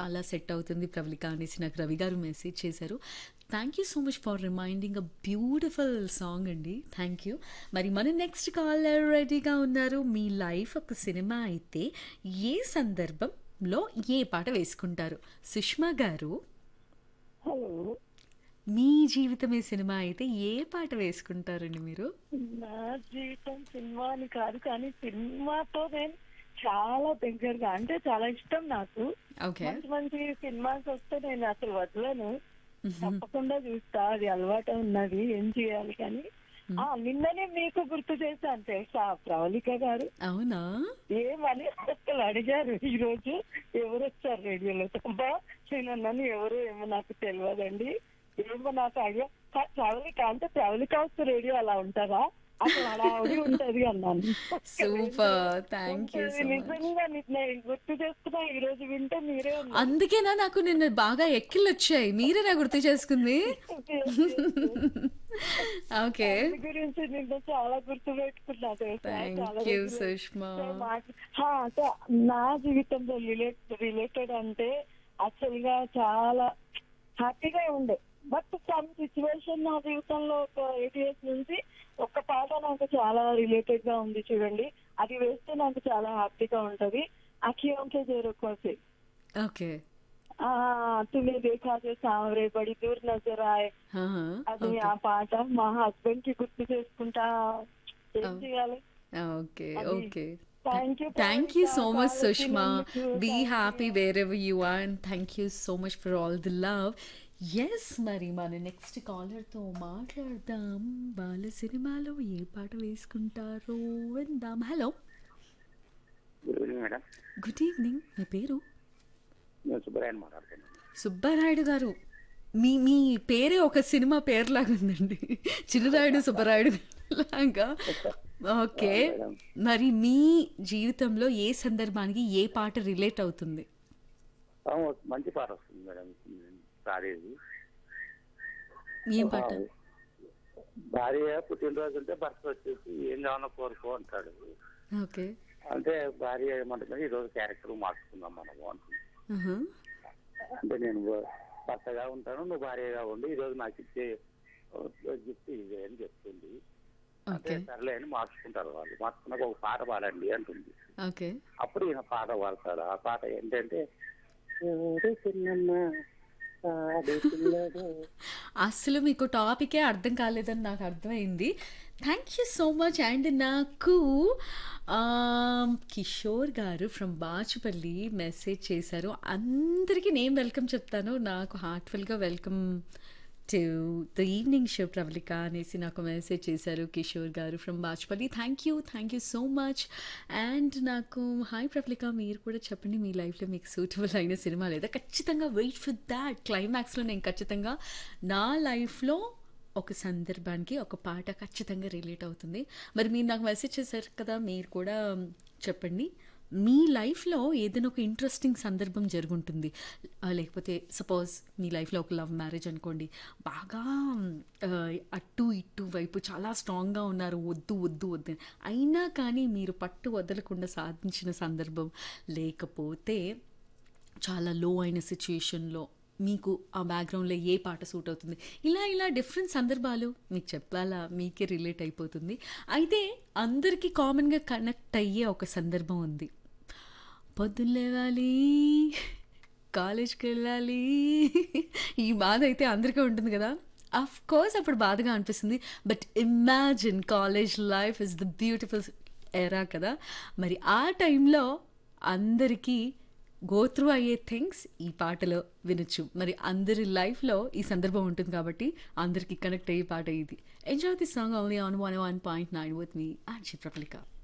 అలా సెట్ అవుతుంది ప్రవళిక అనేసి నాకు రవి గారు మెసేజ్ చేశారు thank you so much for reminding a beautiful song అండి థ్యాంక్ యూ మరి మన నెక్స్ట్ కాలర్ రెడీగా ఉన్నారు మీ లైఫ్ ఒక సినిమా అయితే ఏ సందర్భంలో ఏ పాట వేసుకుంటారు సుష్మా గారు హలో మీ జీవితమే సినిమా అయితే ఏ పాట వేసుకుంటారండి మీరు నా జీవితం సినిమా అని కాదు కానీ సినిమాతో నేను చాలా దగ్గరగా అంటే చాలా ఇష్టం నాకు ఓకే మంచి మంచి సినిమాస్ వస్తే నేను అసలు వదలను తప్పకుండా చూస్తా అది అలవాటు ఉన్నది ఏం చేయాలి కానీ ఆ నిన్ననే మీకు గుర్తు చేశాను తెలుసా ప్రవళిక గారు అవునా ఏమని అసలు అడిగారు ఈ రోజు ఎవరు వచ్చారు రేడియోలో అబ్బా నేను అన్నాను ఎవరు ఏమో నాకు తెలియదండి ఏమో నాకు ఐడియా కా- ప్రవళిక అంటే ప్రవళిక వస్తే రేడియో అలా ఉంటుందా అసలు హడావుడి ఉంటది అన్నాను సూపర్ థ్యాంక్ యూ ఉంటది. సో మచ్ నిజంగా ని- నేను గుర్తు చేసుకున్నా ఈ రోజు వింటే మీరే ఉన్నారు. అందుకేనా నాకు నిన్న బాగా ఎక్కిళ్ళు వచ్చాయి మీరేనా గుర్తు చేసుకుంది ఓకే దాని గురించి నిన్న చాలా గుర్తు పెట్టుకున్నా తెలుసా? థ్యాంక్ చాలా యూ రోజులు సుష్మా సో మాట్లా- హా, అంటే నా జీవితంలో రిలేట్ రిలేటెడ్ అంటే అసలుగా చాలా హ్యాపీగా ఉండే బట్ సమ్ సిచ్యువేషన్ నా జీవితంలో ఒక ఎయిట్ ఇయర్స్ నుంచి ఒక పాట నాకు చాలా రిలేటెడ్ గా ఉంది చూడండి అది వేస్తే నాకు చాలా హ్యాపీగా ఉంటది అఖియోంకే చేరుకోసే ఓకే ఆ తుమ్మే దేఖా చే సావరే బడి దూర్ నజర్ ఆయే అది ఆ పాట మా హస్బెండ్ కి గుర్తు చేసుకుంటా ఏం చేయాలి ఓకే అది- okay thank you thank you so much Sushma be happy wherever you are and thank you so much for all the love yes మరి మన నెక్స్ట్ కాలర్తో మాట్లాడదాం వాళ్ళ సినిమాలో ఏ పాట వేసుకుంటారో విందాం hello good evening madam good evening మీ పేరు నేను సుబ్బరాయన్ మాట్లాడుతున్నాను సుబ్బారాయుడు గారు మీ మీ పేరే ఒక సినిమా పేరులాగా ఉందండి చిన్నరాయుడు సుబ్బరాయుడు లాగా ఓకే మరి మీ జీవితంలో ఏ సందర్భానికి ఏ పాట రిలేట్ అవుతుంది అవును, మంచి పాట వస్తుంది మేడం రాలేదు ఏం పాట భార్య పుట్టినరోజు అంటే భర్త వచ్చేసి ఏం కావాలో కోరుకో అంటాడు ఓకే అంటే భార్య ఏమంటుంది ఈ రోజు క్యారెక్టర్ మార్చుకుందాం మనము అంటుంది ఆహా. అంటే నేను భర్తగా ఉంటాను నువ్వు భార్యగా ఉండి ఈ రోజు నాకు ఇచ్చే గిఫ్ట్ ఇదే అని చెప్తుంది అంటే ఓకే సర్లే అని మార్చుకుంటారు వాళ్ళు మార్చుకున్నాక ఒక పాట పాడండి అంటుంది ఓకే అప్పుడు ఈయన పాట పాడతాడు ఆ పాట ఏంటంటే "ఎవరు చిన్నమ్మ పాడు పిల్లడు అసలు మీకు టాపికే అర్థం కాలేదని నాకు అర్థమైంది thank you so much and నాకు um, Kishore garu from Bachupally message చేశారు అందరికీ నేను వెల్కమ్ చెప్తాను నాకు హార్ట్ఫుల్గా welcome to the evening show Pravalika అనేసి నాకు మెసేజ్ చేశారు Kishore garu from Bachupally thank you thank you so much and నాకు హాయ్ ప్రవళిక మీరు కూడా చెప్పండి మీ లైఫ్లో మీకు సూటబుల్ అయిన సినిమా లేదా ఖచ్చితంగా వెయిట్ ఫర్ దాట్ క్లైమాక్స్లో నేను ఖచ్చితంగా నా లైఫ్లో ఒక సందర్భానికి ఒక పాట ఖచ్చితంగా రిలేట్ అవుతుంది మరి మీరు నాకు మెసేజ్ చేశారు కదా మీరు కూడా చెప్పండి మీ లైఫ్లో ఏదైనా ఒక ఇంట్రెస్టింగ్ సందర్భం జరుగుంటుంది ఆ, లేకపోతే సపోజ్ మీ లైఫ్లో ఒక లవ్ మ్యారేజ్ అనుకోండి బాగా ఆ, అటు ఇటు వైపు చాలా స్ట్రాంగ్గా ఉన్నారు వద్దు వద్దు వద్దు అని. అయినా కానీ మీరు పట్టు వదలకుండా సాధించిన సందర్భం లేకపోతే చాలా లో అయిన సిచ్యుయేషన్లో మీకు ఆ బ్యాక్గ్రౌండ్లో ఏ పాట సూట్ అవుతుంది ఇలా ఇలా డిఫరెంట్ సందర్భాలు మీకు చెప్పాలా మీకే రిలేట్ అయిపోతుంది అయితే అందరికీ కామన్గా కనెక్ట్ అయ్యే ఒక సందర్భం ఉంది పొద్దున్న లేవాలి కాలేజ్కి వెళ్ళాలి ఈ బాధ అయితే అందరికీ ఉంటుంది కదా అఫ్ కోర్స్ అప్పుడు బాధగా అనిపిస్తుంది but imagine college life is the beautiful era కదా మరి ఆ టైంలో అందరికీ గో త్రూ అయ్యే థింగ్స్ ఈ పాటలో వినొచ్చు మరి అందరి లైఫ్లో ఈ సందర్భం ఉంటుంది కాబట్టి అందరికీ కనెక్ట్ అయ్యే పాట ఇది enjoy the song only on one one point nine with మీ ఆర్జీ ప్రపలిక